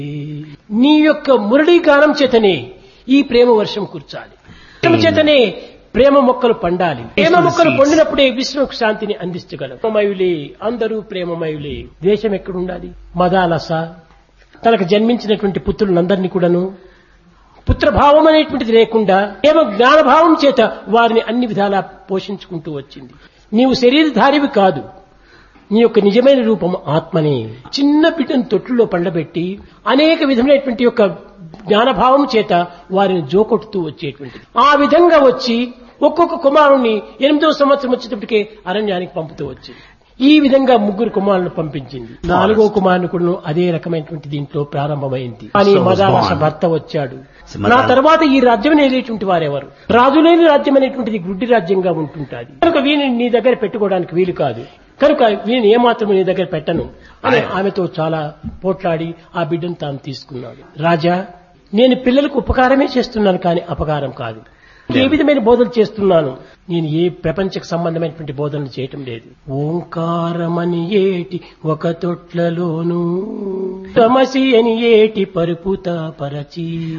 నీ యొక్క మురళీ గానం చేతనే ఈ ప్రేమ వర్షం కుర్చాలి ప్రేమ చేతనే ప్రేమ మొక్కలు పండాలి ప్రేమ మొక్కలు పండినప్పుడే విశ్వకు శాంతిని అందించగలం ప్రేమమయులే అందరూ ప్రేమమయులే ద్వేషం ఎక్కడుండాలి మదాలస తనకు జన్మించినటువంటి పుత్రులందరినీ కూడాను పుత్రభావం అనేటువంటిది లేకుండా ప్రేమ జ్ఞానభావం చేత వారిని అన్ని విధాలా పోషించుకుంటూ వచ్చింది నీవు శరీరధారివి కాదు నీ యొక్క నిజమైన రూపం ఆత్మనే చిన్న బిడ్డను తొట్టులో పండబెట్టి అనేక విధమైనటువంటి యొక్క జ్ఞానభావం చేత వారిని జోకొట్టుతూ వచ్చేటువంటిది ఆ విధంగా వచ్చి ఒక్కొక్క కుమారుణ్ణి ఎనిమిదో సంవత్సరం వచ్చేటప్పటికే అరణ్యానికి పంపుతూ వచ్చింది ఈ విధంగా ముగ్గురు కుమారులను పంపించింది నాలుగో కుమారుని కూడా అదే రకమైనటువంటి దీంట్లో ప్రారంభమైంది కానీ So was మదాలస born. భర్త వచ్చాడు So Madala- నా తర్వాత ఈ రాజ్యం నేలేటువంటి వారెవరు రాజులేని రాజ్యం అనేటువంటిది గుడ్డి రాజ్యంగా ఉంటుంటాది కనుక వీనిని నీ దగ్గర పెట్టుకోవడానికి వీలు కాదు కనుక వీనిని ఏమాత్రం నీ దగ్గర పెట్టను అని ఆయన- ఆమెతో చాలా పోట్లాడి ఆ బిడ్డను తాను తీసుకున్నాడు రాజా నేను పిల్లలకు ఉపకారమే చేస్తున్నాను కానీ అపకారం కాదు ఏ విధమైన బోధనలు చేస్తున్నాను నేను ఏ ప్రపంచకు సంబంధమైనటువంటి బోధనలు చేయటం లేదు ఓంకారమని ఏటి ఒక తొట్లలోను తమసి అని ఏటి పరుపుత పరచి